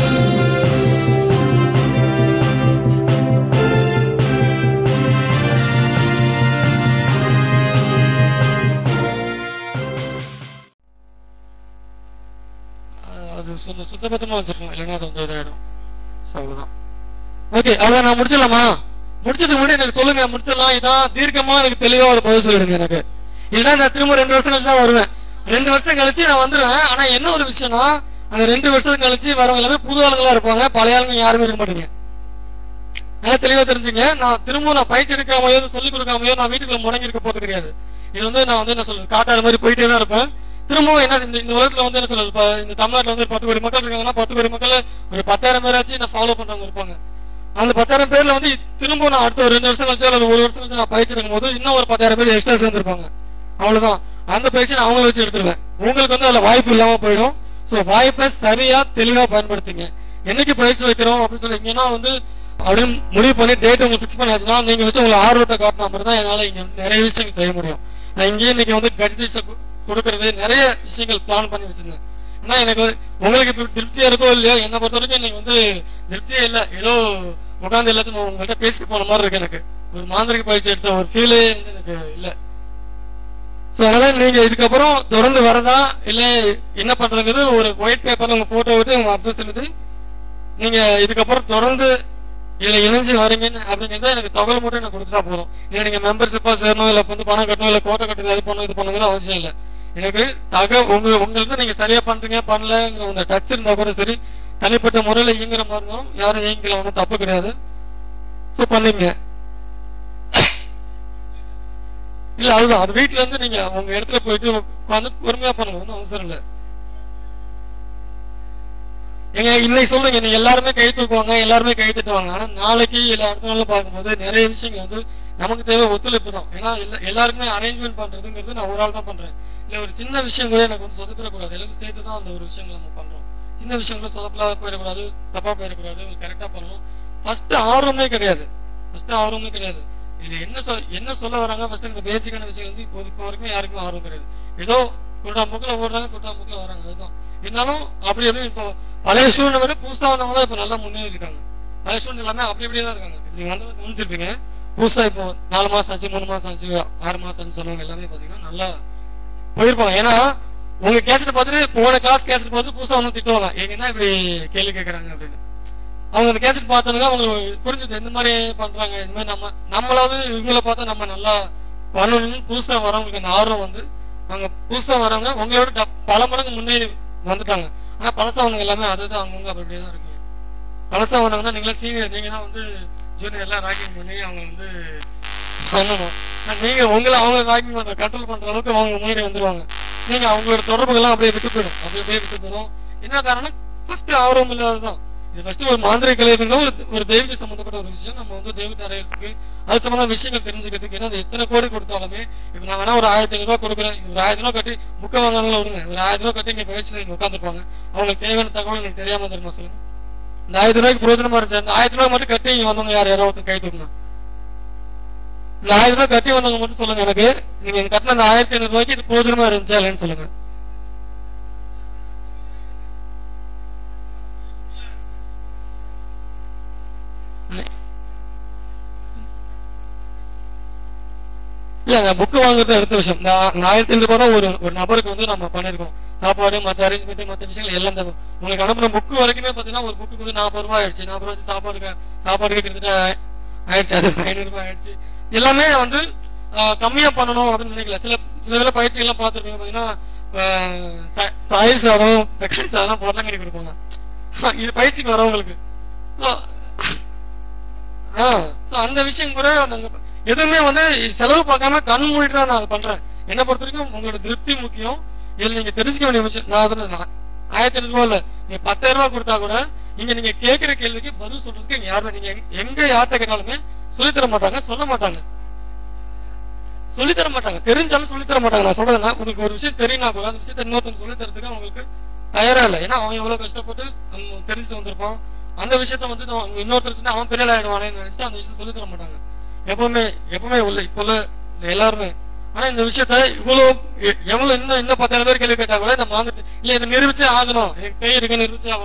அது சுத்த சுத்தபத்தமா வச்சிருக்கணும் இல்லைன்னா அது வந்து இதாயிடும் ஸோ அதுதான் ஓகே அதான் நான் முடிச்சிடலாமா முடிச்சதுக்கு முன்னாடி எனக்கு சொல்லுங்க முடிச்சிடலாம் இதான் தீர்க்கமா எனக்கு தெளிவா ஒரு பதில் சொல்லிடுங்க எனக்கு இல்லைன்னா நான் திரும்ப ரெண்டு வருஷம் கழிச்சு தான் வருவேன் ரெண்டு வருஷம் கழிச்சு நான் வந்துடுவேன் ஆனா என்ன ஒரு விஷயம்னா அந்த ரெண்டு வருஷத்துக்கு கழிச்சு வரவங்க எல்லாமே புது ஆளுங்களா இருப்பாங்க பழைய ஆளுங்க யாருமே இருக்க மாட்டீங்க நல்லா தெளிவா தெரிஞ்சுங்க நான் திரும்ப நான் பயிற்சி எடுக்காமையோ சொல்லிக் கொடுக்காமையோ நான் வீட்டுக்குள்ள முடங்கி இருக்க போறது கிடையாது இது வந்து நான் வந்து என்ன சொல்றது காட்டாத மாதிரி போயிட்டே தான் இருப்பேன் திரும்பவும் என்ன இந்த இந்த உலகத்துல வந்து என்ன சொல்றது இப்ப இந்த தமிழ்நாட்டுல வந்து ஒரு பத்து கோடி மக்கள் இருக்காங்கன்னா பத்து கோடி மக்கள் ஒரு பத்தாயிரம் பேராச்சும் நான் ஃபாலோ பண்றவங்க இருப்பாங்க அந்த பத்தாயிரம் பேர்ல வந்து திரும்ப நான் அடுத்த ஒரு ரெண்டு வருஷம் கழிச்சு அல்லது ஒரு வருஷம் கழிச்சு நான் பயிற்சி எடுக்கும் போது இன்னும் ஒரு பத்தாயிரம் பேர் எக்ஸ்ட்ரா சேர்ந்திருப்பாங்க அவ்வளவுதான் அந்த பயிற்சி நான் அவங்கள வச்சு எடுத்துருவேன் உங்களுக்கு வந்து அதுல வாய்ப்பு இல்லாம போயிடும் சோ வாய்ப்பை சரியா தெளிவா பயன்படுத்துங்க என்னைக்கு பயிற்சி வைக்கிறோம் அப்படின்னு சொல்லிங்கன்னா வந்து அப்படின்னு முடிவு பண்ணி டேட் உங்களுக்கு ஃபிக்ஸ் பண்ணியாச்சுன்னா நீங்க வச்சு உங்களை ஆர்வத்தை காட்டினா மட்டும் தான் என்னால இங்க வந்து நிறைய விஷயங்கள் செய்ய முடியும் நான் இங்கேயே இன்னைக்கு வந்து கஜிதீஷ கொடுக்கறது நிறைய விஷயங்கள் பிளான் பண்ணி வச்சிருந்தேன் ஏன்னா எனக்கு வந்து- உங்களுக்கு இப்ப திருப்தியா இருக்கோ இல்லையோ என்னை பொறுத்த வரைக்கும் இன்னைக்கு வந்து திருப்தியே இல்லை ஏதோ உட்காந்து எல்லாத்தையும் நான் உங்கள்கிட்ட பேசிட்டு போன மாதிரி இருக்கு எனக்கு ஒரு மாந்திரிக பயிற்சி எடுத்த ஒரு ஃபீலே வந்து எனக்கு இல்லை ஸோ அதனால நீங்க இதுக்கப்புறம் தொடர்ந்து வரதா இல்ல என்ன பண்றதுங்கிறது ஒரு ஒயிட் பேப்பர்ல உங்க போட்டோ விட்டு உங்க அட்ரஸ் எழுதி நீங்க இதுக்கப்புறம் தொடர்ந்து இதுல இணைஞ்சு வரீங்கன்னு அப்படிங்கிறத எனக்கு தகவல் மட்டும் எனக்கு கொடுத்துட்டா போதும் இல்ல நீங்க மெம்பர்ஷிப்பா சேரணும் இல்ல வந்து பணம் கட்டணும் இல்ல கோட்டை கட்டணும் அது பண்ணணும் இது பண்ணுங்கிற அவசியம் இல்லை எனக்கு தக உங்க உங்களுக்கு நீங்க சரியா பண்றீங்க பண்ணலங்கிற அந்த டச் இருந்தா கூட சரி தனிப்பட்ட முறையில இயங்குற மாதிரி இருந்தாலும் யாரும் இயங்கல ஒன்றும் தப்பு கிடையாது ஸோ பண்ணீங்க இல்ல அதுதான் அது வீட்ல இருந்து நீங்க உங்க இடத்துல போயிட்டு உட்காந்து பொறுமையா பண்ணுங்க ஒன்றும் அவசரம் இல்லை எங்க இன்னைக்கு சொல்லுங்க நீங்க எல்லாருமே கை தூக்குவாங்க எல்லாருமே கை தட்டுவாங்க ஆனா நாளைக்கு இல்ல அடுத்த நாள்ல பார்க்கும்போது நிறைய விஷயங்கள் வந்து நமக்கு தேவை ஒத்துழைப்பு தான் ஏன்னா எல்லா- எல்லாருக்குமே அரேஞ்ச்மெண்ட் பண்றதுங்கிறது நான் ஒரு ஆள் தான் பண்றேன் இல்ல ஒரு சின்ன விஷயம் கூட எனக்கு வந்து சொதப்பிடக்கூடாது எல்லாரும் சேர்த்து தான் அந்த ஒரு விஷயங்களை நம்ம பண்றோம் சின்ன விஷயங்கள சொதப்பலாத போயிடக்கூடாது தப்பா போயிடக்கூடாது கரெக்டா பண்ணணும் ஃபர்ஸ்ட் ஆர்வமே கிடையாது ஃபர்ஸ்ட் ஆர்வமே கிடையாது இது என்ன சொல் என்ன சொல்ல வராங்க ஃபர்ஸ்ட் இந்த பேசிக்கான விஷயம் வந்து இப்போ இப்போ வரைக்கும் யாருக்குமே ஆர்வம் கிடையாது ஏதோ குட்டா முக்கில் ஓடுறாங்க குட்டா முக்கில் வராங்க அதுதான் இருந்தாலும் அப்படி எப்படி இப்போ பழைய சூழ்நிலை விட புதுசா வந்தவங்க தான் இப்போ நல்லா முன்னேறி இருக்காங்க பழைய சூழ்நிலை எல்லாமே அப்படி அப்படியே தான் இருக்காங்க நீங்க வந்து கவனிச்சிருப்பீங்க புதுசா இப்போ நாலு மாசம் ஆச்சு மூணு மாசம் ஆச்சு ஆறு மாசம் ஆச்சு சொன்னவங்க எல்லாமே பாத்தீங்கன்னா நல்லா போயிருப்பாங்க ஏன்னா உங்க கேசட் பார்த்துட்டு போன கிளாஸ் கேசட் பார்த்து புதுசா ஒன்றும் திட்டுவாங்க ஏங்கன்னா இப்படி கேள்வி கேட்கறாங்க அப்படின்னு அவங்க அந்த கேசட் பார்த்தவங்க அவங்களுக்கு புரிஞ்சது இந்த மாதிரி பண்றாங்க இந்த மாதிரி நம்ம நம்மளாவது இவங்கள பார்த்தா நம்ம நல்லா பண்ணணும்னு புதுசா வரவங்களுக்கு அந்த ஆர்வம் வந்து அவங்க புதுசா வரவங்க உங்களோட ட- பல மடங்கு முன்னேறி வந்துட்டாங்க ஆனா பழசா வந்தவங்க எல்லாமே அதுதான் அவங்கவுங்க அப்படி அப்படியே தான் இருக்கு பழசா வந்தவங்கன்னா நீங்களா சீனியர் நீங்க தான் வந்து ஜூனியர் எல்லாம் ராக்கிங் பண்ணி அவங்க வந்து பண்ணணும் ஆனா நீங்க உங்களை அவங்க ராக்கிங் பண்ற கண்ட்ரோல் பண்ற அளவுக்கு அவங்க முன்னாடி வந்துருவாங்க நீங்க அவங்களோட தொடர்புகள்லாம் அப்படியே விட்டு போயிடும் அப்படியே அப்படியே விட்டு போயிடும் என்ன காரணம் ஃபர்ஸ்ட் ஆர்வம் இல்லாததுதான் இது ஃபர்ஸ்ட் ஒரு மாந்திரிக கலைஞர்கள் ஒரு ஒரு தெய்வீக சம்பந்தப்பட்ட ஒரு விஷயம் நம்ம வந்து தெய்வத்தை அடையிறதுக்கு அது சம்பந்தமான விஷயங்கள் தெரிஞ்சுக்கிறதுக்கு ஏன்னா அது எத்தனை கோடி கொடுத்தாலுமே இப்போ நான் வேணா ஒரு ஆயிரத்தி ஐநூறு ரூபாய் கொடுக்குறேன் ஒரு ஆயிரத்தி ரூபாய் கட்டி புக்கை வாங்கினாலும் விடுங்க ஒரு ஆயிரத்தி ரூபாய் கட்டி இங்க பயிற்சி இங்க உட்காந்துருப்பாங்க அவங்களுக்கு தேவையான தகவல் எனக்கு தெரியாம தெரியுமா சொல்லுங்க இந்த ஆயிரத்தி ரூபாய்க்கு பிரோஜனமா இருந்துச்சு அந்த ஆயிரத்தி ரூபாய் மட்டும் கட்டி இங்க வந்தவங்க யார் யாரோ ஒருத்தர் கை தூக்கணும் இந்த ஆயிரம் ரூபாய் கட்டி வந்தவங்க மட்டும் சொல்லுங்க எனக்கு நீங்க இந்த கட்டின அந்த ஆயிரத்தி ஐநூறு ரூபாய்க்கு இது பிரோஜனமா இருந்துச்சா இல்லைன்னு சொல்லுங்க இல்ல இந்த புக்கு வாங்குறது அடுத்த விஷயம் இந்த ஆ- இந்த ஆயிரத்தி ஐநூறு ரூபாய் ஒரு ஒரு நபருக்கு வந்து நம்ம பண்ணிருக்கோம் சாப்பாடு மத்த அரேஞ்ச்மெண்ட் மத்த விஷயங்கள் எல்லாம் தரும் உங்களுக்கு அனுப்புன புக்கு வரைக்குமே பாத்தீங்கன்னா ஒரு புக்கு வந்து நாற்பது ரூபாய் ஆயிடுச்சு நாற்பது ரூபாய் சாப்பாடுக்கு சாப்பாடுக்கு கிட்டத்தட்ட ஆயிடுச்சு அது ஐநூறு ரூபாய் ஆயிடுச்சு எல்லாமே வந்து ஆஹ், கம்மியா பண்ணணும் அப்படின்னு நினைக்கல சில சில இதுல பயிற்சி எல்லாம் பார்த்துருப்பீங்க பாத்தீங்கன்னா ஆஹ், த- தயிர் சாதம் தக்காளி சாதம் பொருளங்கடி கொடுப்பாங்க இது பயிற்சிக்கு வரவங்களுக்கு So, ஆ ஸோ அந்த விஷயம் கூட அந்த எதுவுமே வந்து செலவு பார்க்காம கண் மூடிட்டு தான் நான் அதை பண்றேன் என்னை பொறுத்த வரைக்கும் உங்களோட திருப்தி முக்கியம் இதுல நீங்க தெரிஞ்சுக்க வேண்டிய விஷயம் நான் வந்து நான் ஆயிரத்தி ஐநூறு ரூபா இல்ல நீங்க பத்தாயிரம் ரூபாய் கொடுத்தா கூட இங்க நீங்க கேட்கிற கேள்விக்கு பதில் சொல்றதுக்கு இங்க யாருமே நீங்க எங்க- எங்க யார்கிட்ட கேட்டாலுமே சொல்லித் தர மாட்டாங்க சொல்ல மாட்டாங்க சொல்லித் தர மாட்டாங்க தெரிஞ்சாலும் சொல்லித் தர மாட்டாங்க நான் சொல்றதுன்னா உங்களுக்கு ஒரு விஷயம் தெரியும்னா கூட அந்த விஷயத்தை இன்னொருத்தங்க சொல்லித் தரதுக்கு அவங்களுக்கு தயாரா இல்லை ஏன்னா அவன் எவ்வளவு கஷ்டப்பட்டு அவன் தெரிஞ்சுட்டு வந்திருப்பான் அந்த விஷயத்த வந்து நம்ம அவங்க இன்னொருத்தர் சொன்னா அவன் பெரிய ஆயிடுவானேன்னு நினைச்சிட்டு அந்த விஷயத்த சொல்லித் தர மாட்டாங்க எப்பவுமே எப்பவுமே உள்ள இப்போ உள்ள எல்லாருமே ஆனா இந்த விஷயத்த இவ்வளவு எ- எவ்வளவு இன்னும் இன்னும் பத்தாயிரம் பேர் கேள்வி கேட்டா கூட நம்ம வாங்குறது இல்ல இதை நிரூபிச்சே ஆகணும் எனக்கு பேய் இருக்கு நிரூபிச்சே ஆகணும்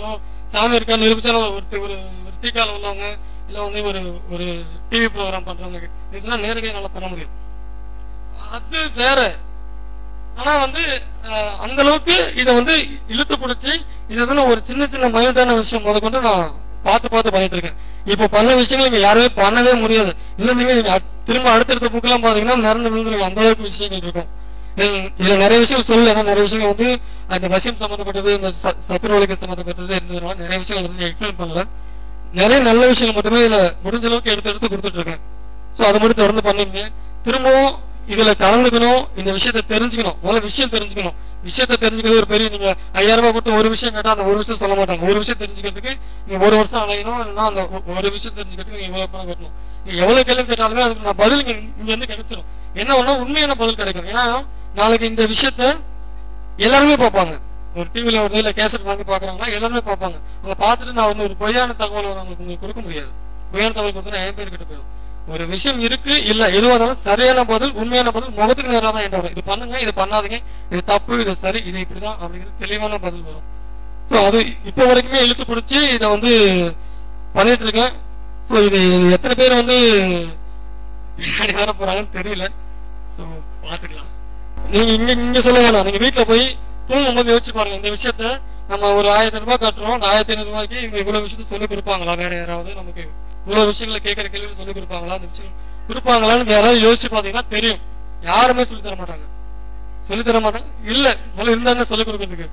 சாமி இருக்கா நிரூபிச்சாலும் ஒரு ஒரு ஒரு டீக்கால உள்ளவங்க இல்லை வந்து ஒரு ஒரு டிவி ப்ரோக்ராம் பண்றவங்க இதெல்லாம் நேரடியாக நல்லா பண்ண முடியும் அது வேற ஆனா வந்து அஹ், அந்த அளவுக்கு இதை வந்து இழுத்து பிடிச்சி இது வந்து ஒரு சின்ன சின்ன மைனூட்டான விஷயம் முத கொண்டு நான் பார்த்து பார்த்து பண்ணிட்டு இருக்கேன் இப்போ பண்ண விஷயங்கள் இங்க யாருமே பண்ணவே முடியாது இன்னும் நீங்க நீங்க அட்- திரும்ப அடுத்தடுத்த புக்கெல்லாம் பாத்தீங்கன்னா நிறந்து விழுந்து அந்த அளவுக்கு விஷயங்கள் இருக்கும் இதுல- இதுல நிறைய விஷயங்கள் சொல்லல ஏன்னா நிறைய விஷயங்கள் வந்து அந்த வசியம் சம்மந்தப்பட்டது இந்த ச- சத்துருவலுக்கு சம்மந்தப்பட்டது இருந்ததுனால நிறைய விஷயங்கள் வந்து எக்ஸ்பிளைன் பண்ணல நிறைய நல்ல விஷயங்கள் மட்டுமே இதுல முடிஞ்ச அளவுக்கு எடுத்து எடுத்து கொடுத்துட்டு இருக்கேன் ஸோ அதை மட்டும் தொடர்ந்து பண்ணிங்க திரும்பவும் இதுல கலந்துக்கணும் இந்த விஷயத்தை தெரிஞ்சுக்கணும் முதல்ல விஷயம் தெரிஞ்சுக்கணும் விஷயத்தை தெரிஞ்சுக்கிறது ஒரு பெரிய நீங்க ஐயாயிரம் ரூபாய் கொடுத்து ஒரு விஷயம் கேட்டா அந்த ஒரு விஷயம் சொல்ல மாட்டாங்க ஒரு விஷயம் தெரிஞ்சுக்கிறதுக்கு நீங்க ஒரு வருஷம் அலையணும் இல்லைன்னா அந்த ஒ- ஒரு விஷயம் தெரிஞ்சுக்கிறதுக்கு நீங்க இவ்வளவு பணம் கட்டணும் நீங்க எவ்வளவு கேள்வி கேட்டாலுமே அதுக்கு நான் பதில் இங்க இங்க இருந்து கிடைச்சிடும் என்ன ஒண்ணா உண்மையான பதில் கிடைக்கும் ஏன்னா நாளைக்கு இந்த விஷயத்த எல்லாருமே பார்ப்பாங்க ஒரு டிவில ஒரு இதில் கேசட் வாங்கி பார்க்குறாங்கன்னா எல்லாருமே பார்ப்பாங்க அவங்க பார்த்துட்டு நான் வந்து ஒரு பொய்யான தகவல் அவங்களுக்கு உங்களுக்கு கொடுக்க முடியாது பொய்யான தகவல் கொடுத்தா என் பேர் கிட்ட போயிடும் ஒரு விஷயம் இருக்கு இல்ல எதுவாக இருந்தாலும் சரியான பதில் உண்மையான பதில் முகத்துக்கு நேராக தான் என்கிட்ட வரும் இது பண்ணுங்க இது பண்ணாதீங்க இது தப்பு இது சரி இது இப்படிதான் அப்படிங்கிறது தெளிவான பதில் வரும் ஸோ அது இப்போ வரைக்குமே இழுத்து பிடிச்சி இதை வந்து பண்ணிட்டு இருக்கேன் ஸோ இது எத்தனை பேர் வந்து பின்னாடி வர போறாங்கன்னு தெரியல ஸோ பார்த்துக்கலாம் நீங்க இங்க இங்க சொல்ல வேணாம் நீங்க வீட்ல போய் தூங்கும்போது யோசிச்சு பாருங்க இந்த விஷயத்த நம்ம ஒரு ஆயிரத்தி ரூபாய் கட்டுறோம் அந்த ஆயிரத்தி ஐநூறு ரூபாய்க்கு இவங்க இவ்வளவு விஷயத்த சொல்லி கொடுப்பாங்களா வேற யாராவது நமக்கு இவ்வளவு விஷயங்களை கேட்கற கேள்வி சொல்லி கொடுப்பாங்களா அந்த விஷயம் கொடுப்பாங்களான்னு யாராவது யோசிச்சு பாத்தீங்கன்னா தெரியும் யாருமே சொல்லி தர மாட்டாங்க சொல்லி தர மாட்டாங்க இல்ல முதல்ல இருந்தாங்க சொல்லி கொடுக்கறதுக்கு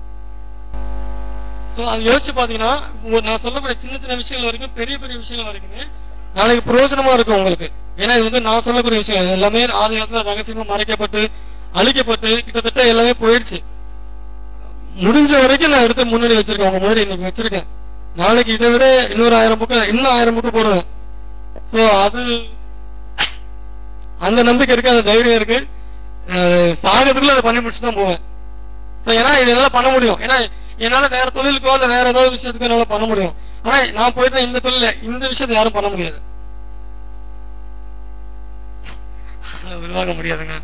சோ அது யோசிச்சு பாத்தீங்கன்னா ஒரு- நான் சொல்லக்கூடிய சின்ன சின்ன விஷயங்கள் வரைக்கும் பெரிய பெரிய விஷயங்கள் வரைக்குமே நாளைக்கு பிரயோஜனமா இருக்கும் உங்களுக்கு ஏன்னா இது வந்து நான் சொல்லக்கூடிய விஷயம் இது எல்லாமே ஆதி காலத்துல ரகசியமா மறைக்கப்பட்டு அழிக்கப்பட்டு கிட்டத்தட்ட எல்லாமே போயிடுச்சு முடிஞ்ச வரைக்கும் நான் எடுத்து முன்னாடி வச்சிருக்கேன் உங்க முன்னாடி இன்னைக்கு வச்சிருக்கேன் நாளைக்கு இதை விட இன்னொரு ஆயிரம் புக்கு இன்னும் ஆயிரம் புக்கு போடுவேன் சோ அது அந்த நம்பிக்கை இருக்கு அந்த தைரியம் இருக்கு அஹ் சாகத்துக்குள்ள அதை பண்ணி முடிச்சு தான் போவேன் ஸோ ஏன்னா இது என்னால பண்ண முடியும் ஏன்னா என்னால வேற தொழிலுக்கோ இல்ல வேற ஏதாவது விஷயத்துக்கோ என்னால பண்ண முடியும் ஆனா நான் போயிட்டு இந்த தொழில இந்த விஷயத்தை யாரும் பண்ண முடியாது அதை உருவாக்க முடியாதுங்க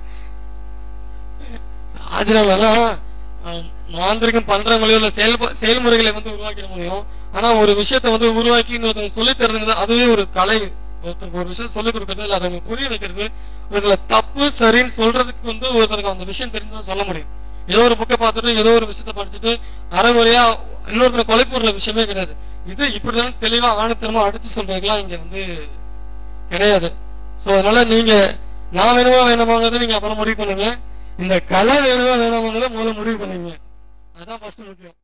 ஆஜராவெல்லாம் மாந்திரிகம் பண்றவங்களோ இல்ல செயல் செயல்முறைகளை வந்து உருவாக்கிட முடியும் ஆனா ஒரு விஷயத்தை வந்து உருவாக்கி இன்னொருத்தர் சொல்லி தருறது அதுவே ஒரு கலை ஒருத்தருக்கு ஒரு விஷயம் சொல்லிக் கொடுக்கறது இல்ல அதை அவங்க புரிய வைக்கிறது இதுல தப்பு சரின்னு சொல்றதுக்கு வந்து ஒருத்தருக்கு அந்த விஷயம் தெரிஞ்சா சொல்ல முடியும் ஏதோ ஒரு புக்கை பார்த்துட்டு ஏதோ ஒரு விஷயத்தை படிச்சுட்டு அரைகுறையா இன்னொருத்தரை கொலை போடுற விஷயமே கிடையாது இது இப்படிதான் தெளிவா ஆணித்தரமா அடிச்சு சொல்றதுக்கெல்லாம் இங்க வந்து கிடையாது சோ அதனால நீங்க நான் வேணுமா வேணாமாங்கிறத நீங்க அப்புறம் முடிவு பண்ணுங்க இந்த கலை வேணுமா வேணாமாங்கிறத முதல்ல முடிவு பண்ணுங்க அதான் ஃபர்ஸ்ட் முக்கியம்